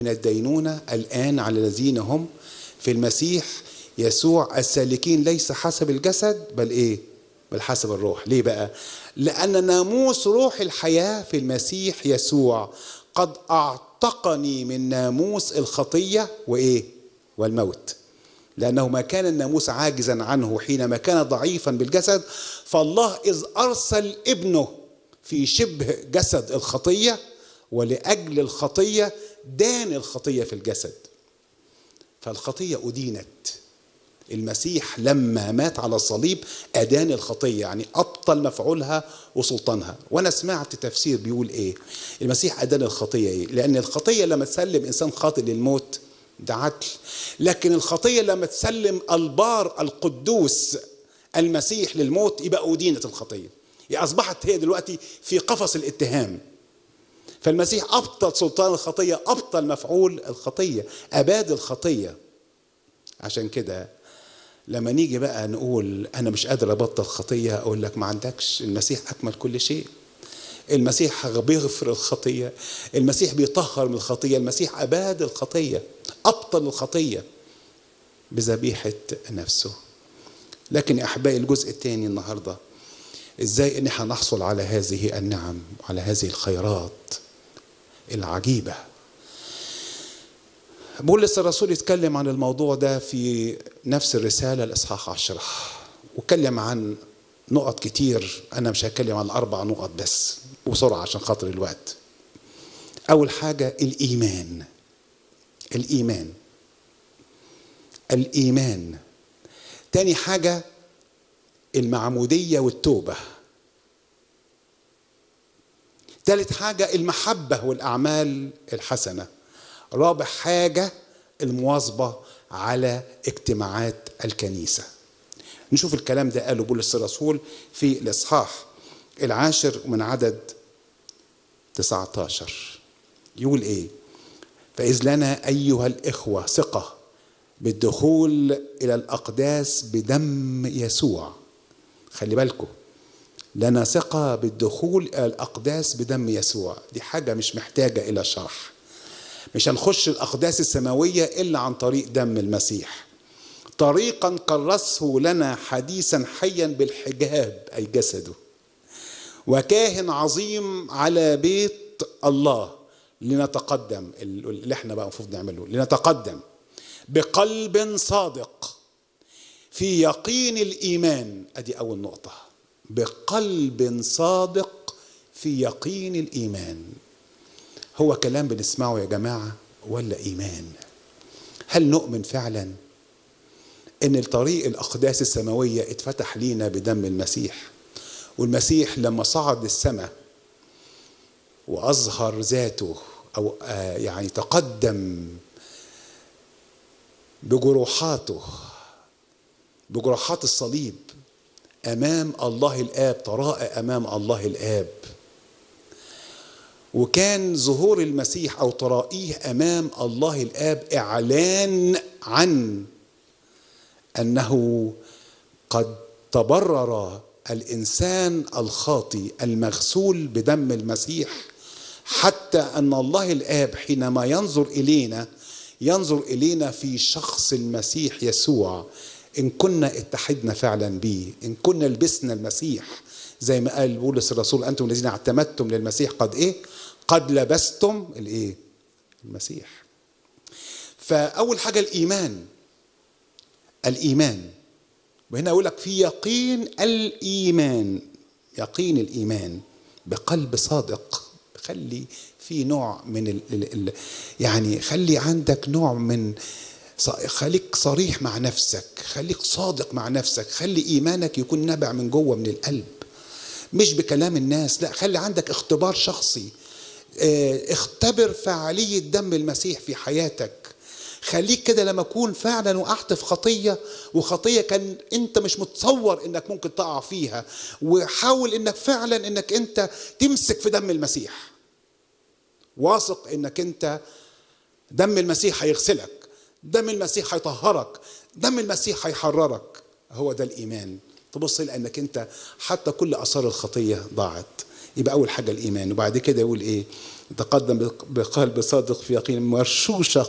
من الدينونة الآن على الذين هم في المسيح يسوع السالكين ليس حسب الجسد بل إيه؟ بل حسب الروح ليه بقى؟ لأن ناموس روح الحياة في المسيح يسوع قد أعتقني من ناموس الخطية وإيه؟ والموت لأنه ما كان الناموس عاجزا عنه حينما كان ضعيفا بالجسد فالله إذ أرسل ابنه في شبه جسد الخطية ولأجل الخطية دان الخطية في الجسد فالخطية أدينت المسيح لما مات على الصليب أدان الخطية يعني أبطل مفعولها وسلطانها وأنا سمعت تفسير بيقول إيه المسيح أدان الخطية إيه لأن الخطية لما تسلم إنسان خاطئ للموت ده عدل لكن الخطية لما تسلم البار القدوس المسيح للموت يبقى أدينت الخطية يعني أصبحت هي دلوقتي في قفص الاتهام فالمسيح أبطل سلطان الخطية أبطل مفعول الخطية أباد الخطية عشان كده لما نيجي بقى نقول أنا مش قادر أبطل خطية أقول لك ما عندكش المسيح أكمل كل شيء المسيح بيغفر الخطية المسيح بيطهر من الخطية المسيح أباد الخطية أبطل الخطية بذبيحة نفسه لكن يا أحبائي الجزء الثاني النهاردة إزاي إن احنا نحصل على هذه النعم وعلى هذه الخيرات العجيبة بولس الرسول يتكلم عن الموضوع ده في نفس الرسالة الإصحاح عشرة واتكلم عن نقط كتير أنا مش هتكلم عن أربع نقط بس بسرعة عشان خاطر الوقت أول حاجة الإيمان الإيمان الإيمان تاني حاجة المعمودية والتوبة ثالث حاجة المحبة والأعمال الحسنة رابع حاجة المواظبة على اجتماعات الكنيسة نشوف الكلام ده قاله بولس الرسول في الإصحاح العاشر من عدد 19 يقول إيه فإذ لنا أيها الإخوة ثقة بالدخول إلى الأقداس بدم يسوع خلي بالكم لنا ثقة بالدخول إلى الأقداس بدم يسوع دي حاجة مش محتاجة إلى شرح مش هنخش الأقداس السماوية إلا عن طريق دم المسيح طريقا كرسه لنا حديثا حيا بالحجاب أي جسده وكاهن عظيم على بيت الله لنتقدم اللي احنا بقى المفروض نعمله لنتقدم بقلب صادق في يقين الايمان ادي اول نقطه بقلب صادق في يقين الايمان هو كلام بنسمعه يا جماعه ولا ايمان هل نؤمن فعلا ان الطريق الاقداس السماويه اتفتح لينا بدم المسيح والمسيح لما صعد السماء واظهر ذاته او يعني تقدم بجروحاته بجروحات الصليب امام الله الاب تراءى امام الله الاب وكان ظهور المسيح او ترائيه امام الله الاب اعلان عن انه قد تبرر الانسان الخاطي المغسول بدم المسيح حتى ان الله الاب حينما ينظر الينا ينظر الينا في شخص المسيح يسوع ان كنا اتحدنا فعلا به ان كنا لبسنا المسيح زي ما قال بولس الرسول انتم الذين اعتمدتم للمسيح قد ايه قد لبستم الايه المسيح فاول حاجه الايمان الايمان وهنا اقول لك في يقين الايمان يقين الايمان بقلب صادق خلي في نوع من ال ال يعني خلي عندك نوع من خليك صريح مع نفسك خليك صادق مع نفسك خلي ايمانك يكون نابع من جوه من القلب مش بكلام الناس لا خلي عندك اختبار شخصي اه اختبر فعاليه دم المسيح في حياتك خليك كده لما اكون فعلا وقعت في خطيه وخطيه كان انت مش متصور انك ممكن تقع فيها وحاول انك فعلا انك انت تمسك في دم المسيح واثق انك انت دم المسيح هيغسلك دم المسيح هيطهرك دم المسيح هيحررك هو ده الايمان تبص لانك انت حتى كل اثار الخطيه ضاعت يبقى اول حاجه الايمان وبعد كده يقول ايه تقدم بقلب صادق في يقين مرشوشة